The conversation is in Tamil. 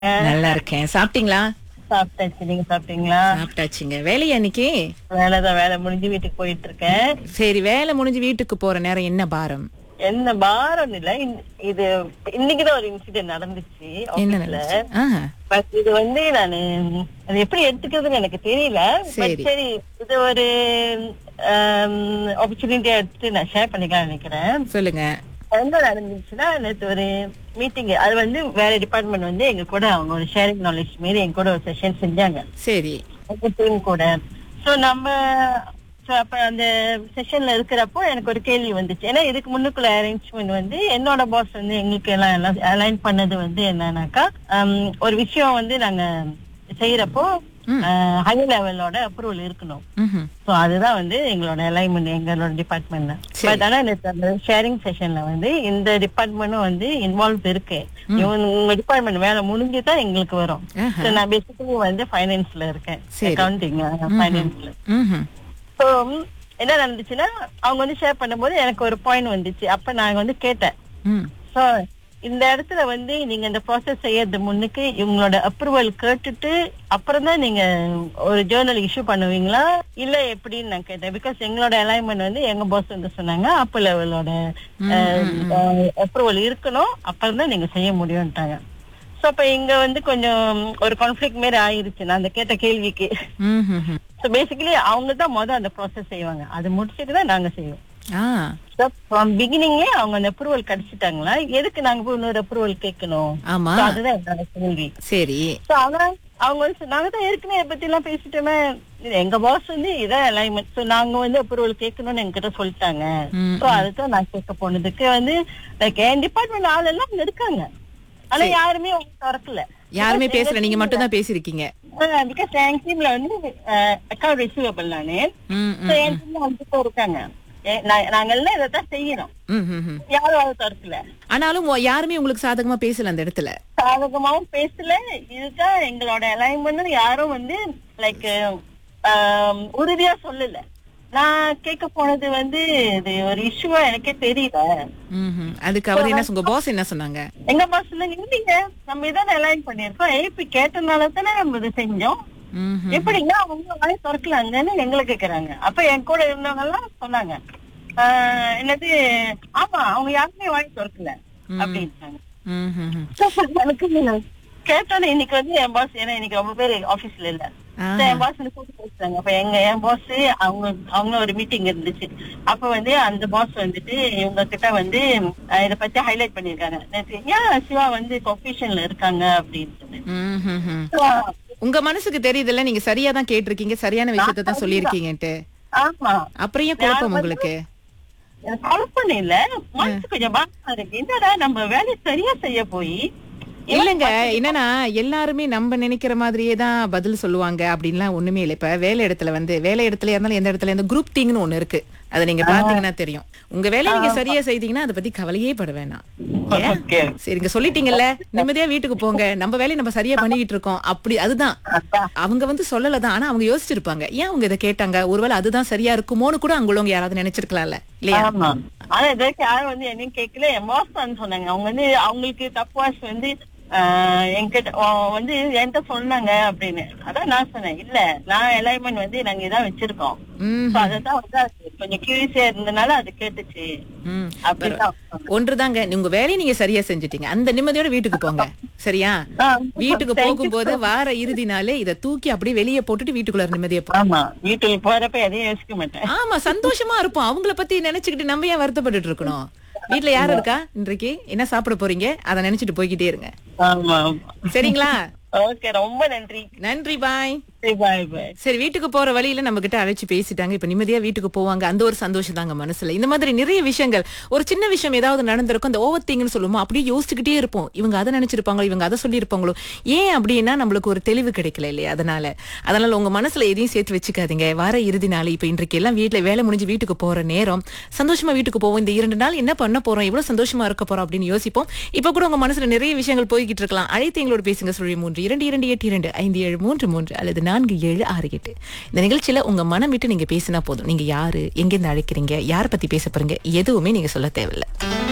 நல்லா இருக்கேன் சாப்பிட்டீங்களா சாப்பிட்டாச்சு நீங்க சாப்பிட்டீங்களா சாப்பிட்டாச்சுங்க வேலையா இன்னைக்கு வேலைதான் வேலை முடிஞ்சு வீட்டுக்கு போயிட்டு இருக்கேன் சரி வேலை முடிஞ்சு வீட்டுக்கு போற நேரம் என்ன பாரம் என்ன பாரம் இல்ல இந்த- இது இன்னைக்குதான் ஒரு இன்சிடென்ட் நடந்துச்சு என்ன ஆபீஸ்ல நடந்துச்சு? ஆஹா. பட் இது வந்து நானு அது எப்படி எடுத்துக்கிறதுன்னு எனக்கு தெரியல பட் சரி. சரி இது ஒரு ஆப்பர்ச்சுனிட்டியா எடுத்து நான் ஷேர் பண்ணிக்கலாம் நினைக்கிறேன் சொல்லுங்க என்ன நடந்துச்சுன்னா நேற்று ஒரு மீட்டிங் அது வந்து வேற டிபார்ட்மெண்ட் வந்து எங்க கூட அவங்க ஒரு ஷேரிங் நாலேஜ் மாரி எங்க கூட ஒரு செஷன் செஞ்சாங்க சரி டீம் கூட சோ நம்ம so அப்ப அந்த செஷன்ல இருக்கிறப்போ எனக்கு ஒரு கேள்வி வந்துச்சு ஏன்னா இதுக்கு முன்னுக்குள்ள அரேஞ்ச்மெண்ட் வந்து என்னோட பாஸ் வந்து எங்களுக்கு எல்லாம் எல்லாம் அலைன் பண்ணது வந்து என்னன்னாக்கா ஹம், ஒரு விஷயம் வந்து நாங்க செய்யறப்போ ஹை லெவலோட அப்ரூவல் இருக்கணும் ம்ஹும். சோ அதுதான் வந்து எங்களோட அலைன்மெண்ட் எங்களோட டிபார்ட்மெண்ட்ல சரி. பட் ஆனா நேத்து அந்த ஷேரிங் செஷன்ல வந்து இந்த டிபார்ட்மெண்ட்டும் வந்து இன்வால்வ் இருக்கு இவங்க உங்க டிபார்ட்மெண்ட் வேலை முடிஞ்சுதான் எங்களுக்கு வரும் ஆஹா. So, நான் பேசிக்கலி வந்து ஃபைனான்ஸ்ல இருக்கேன் சரி. அக்கவுண்டிங் ஃபைனான்ஸ்ல ம்ஹும். ஸோ என்ன நடந்துச்சுன்னா அவங்க வந்து ஷேர் பண்ணும்போது எனக்கு ஒரு பாயிண்ட் வந்துச்சு அப்ப நான் வந்து கேட்டேன் ம். சோ இந்த இடத்துல வந்து நீங்க இந்த ப்ராசஸ் செய்யறது முன்னுக்கு இவங்களோட அப்ரூவல் கேட்டுட்டு அப்புறம் தான் நீங்க ஒரு ஜேர்னல் இஷ்யூ பண்ணுவீங்களா இல்ல எப்படின்னு நான் கேட்டேன் பிகாஸ் எங்களோட அலைன்மெண்ட் வந்து எங்க பாஸ் வந்து சொன்னாங்க அப்ப லெவலோட அப்ரூவல் இருக்கணும் அப்புறம் தான் நீங்க செய்ய முடியும்ட்டாங்க சோ அப்ப இங்க வந்து கொஞ்சம் ஒரு கான்ஃபிளிக் மாரி ஆயிருச்சு நான் அந்த கேட்ட கேள்விக்கு ம்ஹும்ஹும். ஸோ பேசிக்கலி அவங்க தான் மொதல் அந்த ப்ராசஸ் செய்வாங்க அது முடிச்சிட்டு தான் நாங்க செய்வோம் ஆ ஸோ ஃப்ரம் பிகினிங்கே அவங்க அந்த அப்ரூவல் கிடைச்சிட்டாங்களா எதுக்கு நாங்க போய் இன்னொரு அப்ரூவல் கேட்கணும் ஆமா So அதுதான் என்னோட கேள்வி சரி ஸோ ஆனா அவங்க வந்து சொ- நாங்க தான் ஏற்கனவே இதை பத்தி எல்லாம் பேசிட்டோமே இது எங்க பாஸ் வந்து இதான் அலைன்மெண்ட் ஸோ நாங்க வந்து அப்ரூவல் கேட்கணும்னு என்கிட்ட சொல்லிட்டாங்க ம், ஸோ அதுதான் நான் கேட்க போனதுக்கு வந்து லைக் என் டிபார்ட்மெண்ட் ஆள் எல்லாம் இங்க இருக்காங்க ஆனா யாருமே அவங்க திறக்கல யாருமே பேசல நீங்க மட்டும் தான் பேசிருக்கீங்க பிகாஸ் என் டீம்ல வந்து அக்கௌண்ட் ரிசீவபிள் நானு ம், So, என் டீம்ல அஞ்சு பேர் இருக்காங்க ஏ- நா- நாங்க எல்லாம் இதைத்தான் செய்யறோம் ம், ம், ம். யாரும் அதை திறக்கல ஆனாலும் உ- யாருமே உங்களுக்கு சாதகமா பேசல அந்த இடத்துல சாதகமாவும் பேசல இதுதான் எங்களோட அலைன்மெண்ட் யாரும் வந்து லைக் உறுதியா சொல்லல நான் கேட்க போனது வந்து இது ஒரு இஷ்யூவா எனக்கே தெரியல ம்ஹும். அதுக்கு அவர் என்ன உங்க பாஸ் என்ன சொன்னாங்க எங்க பாஸ் சொன்னாங்க இல்லைங்க நம்ம இதான அலைன் பண்ணிருக்கோம் ஏபி கேட்டனால தானே நம்ம இதை செஞ்சோம் ம்ஹும். எப்படின்னா அவங்க வாய் திறக்கலாங்கன்னு எங்களை கேக்குறாங்க அப்ப என் கூட இருந்தவங்க எல்லாம் சொன்னாங்க ஆஹ் என்னது ஆமா அவங்க யாருமே வாய் திறக்கல அப்படின்ட்டாங்க ம்ஹும்ஹும். எனக்கு கேட்டோன்னே இன்னைக்கு வந்து என் பாஸ் ஏன்னா இன்னைக்கு ரொம்ப பேர் ஆபீஸ்ல இல்ல ஆ. So, என் பாஸ் கூட்டு பேசுறாங்க அப்ப எங்க என் பாஸ் அவங்க அவங்க ஒரு மீட்டிங் இருந்துச்சு அப்ப வந்து அந்த பாஸ் வந்துட்டு இவங்க கிட்ட வந்து அஹ், இத பத்தி ஹைலைட் பண்ணிருக்காங்க நேத்து ஏன் சிவா வந்து கொஃபிஷன்ல இருக்காங்க அப்படின்னு சொல்லி ம்ஹும்ஹும். So, உங்க மனசுக்கு தெரியுதுல்ல நீங்க சரியா தான் கேட்டிருக்கீங்க சரியான விஷயத்தை தான் சொல்லியிருக்கீங்கன்ட்டு ஆமா அப்புறம் ஏன் குழப்பம் உங்களுக்கு எனக்கு குழப்பம் இல்ல மனசு கொஞ்சம் பாக்கமா இருக்கு என்னடா நம்ம வேலையை சரியா செய்ய போய் இல்லங்க என்னன்னா எல்லாருமே நம்ம நினைக்கிற மாதிரியே தான் பதில் சொல்லுவாங்க அப்படின்லாம் ஒண்ணுமே இல்லை இப்ப வேலை இடத்துல வந்து வேலை இடத்துல இருந்தாலும் எந்த இடத்துல இருந்து குரூப் திங்னு ஒண்ணு இருக்கு அதை நீங்க பாத்தீங்கன்னா தெரியும் உங்க வேலையை நீங்க சரியா செய்தீங்கன்னா அதை பத்தி கவலையே பட வேணாம் ஏன்? Okay. சரிங்க சொல்லிட்டீங்கல்ல நிம்மதியா வீட்டுக்கு போங்க நம்ம வேலையை நம்ம சரியா பண்ணிக்கிட்டு இருக்கோம் அப்படி அதுதான் அதான். அவங்க வந்து சொல்லலதான் ஆனா அவங்க யோசிச்சிருப்பாங்க ஏன் அவங்க இதை கேட்டாங்க ஒருவேளை அதுதான் சரியா இருக்குமோன்னு கூட அங்க உள்ளவங்க யாராவது நினைச்சிருக்கலாம்ல இல்லையா ஆமா ஆனா இது வரைக்கும் யாரும் வந்து என்னையும் கேட்கல என் பாஸ் தான் சொன்னாங்க அவங்க வந்து அவங்களுக்கு தப்புவாஸ் வந்து ஆஹ் என்கிட்ட அவன் வந்து என்கிட்ட சொன்னாங்க அப்படின்னு அதான் நான் சொன்னேன் இல்ல நான் அலைன்மெண்ட் வந்து நாங்க இதான் வச்சிருக்கோம் ம் So அததான் வந்து அது கொஞ்சம் கியூரியஸா இருந்தனால அது கேட்டுச்சு ம் அப்படிதான் ஒன்றுதாங்க உங்க வேலையை நீங்க சரியா செஞ்சுட்டீங்க அந்த நிம்மதியோட வீட்டுக்கு போங்க சரியா ஆ, வீட்டுக்கு thank you போகும்போது வார இறுதி நாளே இத தூக்கி அப்படியே வெளியே போட்டுட்டு வீட்டுக்குள்ள நிம்மதியா போ ஆமா வீட்டுக்கு போறப்ப எதையும் யோசிக்க மாட்டேன் ஆமா சந்தோஷமா இருப்போம் அவங்கள பத்தி நினைச்சுக்கிட்டு நம்ம ஏன் வருத்தப்பட்டுட்டு இருக்கணும் வீட்ல யாரு இருக்கா இன்றைக்கு என்ன சாப்பிட போறீங்க அத நினைச்சிட்டு போய்கிட்டே இருங்க ஆமா ஆமா சரிங்களா ஓகே ரொம்ப நன்றி நன்றி பாய் பாய் பாய் சரி வீட்டுக்கு போற வழியில நம்ம கிட்ட அழைச்சு பேசிட்டாங்க இப்ப நிம்மதியா வீட்டுக்கு போவாங்க அந்த ஒரு சந்தோஷம் தாங்க மனசுல இந்த மாதிரி நிறைய விஷயங்கள் ஒரு சின்ன விஷயம் ஏதாவது நடந்திருக்கும் அந்த ஓவர் திங்னு சொல்லுவோம் அப்படியே யோசிச்சுக்கிட்டே இருப்போம் இவங்க அதை நினைச்சிருப்பாங்களோ இவங்க அதை சொல்லியிருப்பாங்களோ ஏன் அப்படின்னா நம்மளுக்கு ஒரு தெளிவு கிடைக்கல இல்லையா அதனால அதனால உங்க மனசுல எதையும் சேர்த்து வச்சுக்காதீங்க வார இறுதி நாள் இப்ப இன்றைக்கு எல்லாம் வீட்டுல வேலை முடிஞ்சு வீட்டுக்கு போற நேரம் சந்தோஷமா வீட்டுக்கு போவோம் இந்த இரண்டு நாள் என்ன பண்ண போறோம் எவ்வளவு சந்தோஷமா இருக்க போறோம் அப்படின்னு யோசிப்போம் இப்ப கூட உங்க மனசுல நிறைய விஷயங்கள் போய்கிட்டு இருக்கலாம் அழைத்து எங்களோட பேசுங்க சொல்லி மூன்று இரண்டு இரண்டு எட்டு இரண்டு ஐந்து ஏழு மூன்று மூன்று அல்லது நான்கு ஏழு ஆறு எட்டு இந்த நிகழ்ச்சியில உங்க மனம் விட்டு நீங்க பேசினா போதும் நீங்க யாரு எங்கிருந்து அழைக்கிறீங்க யாரை பத்தி பேச போறீங்க எதுவுமே நீங்க சொல்ல தேவையில்லை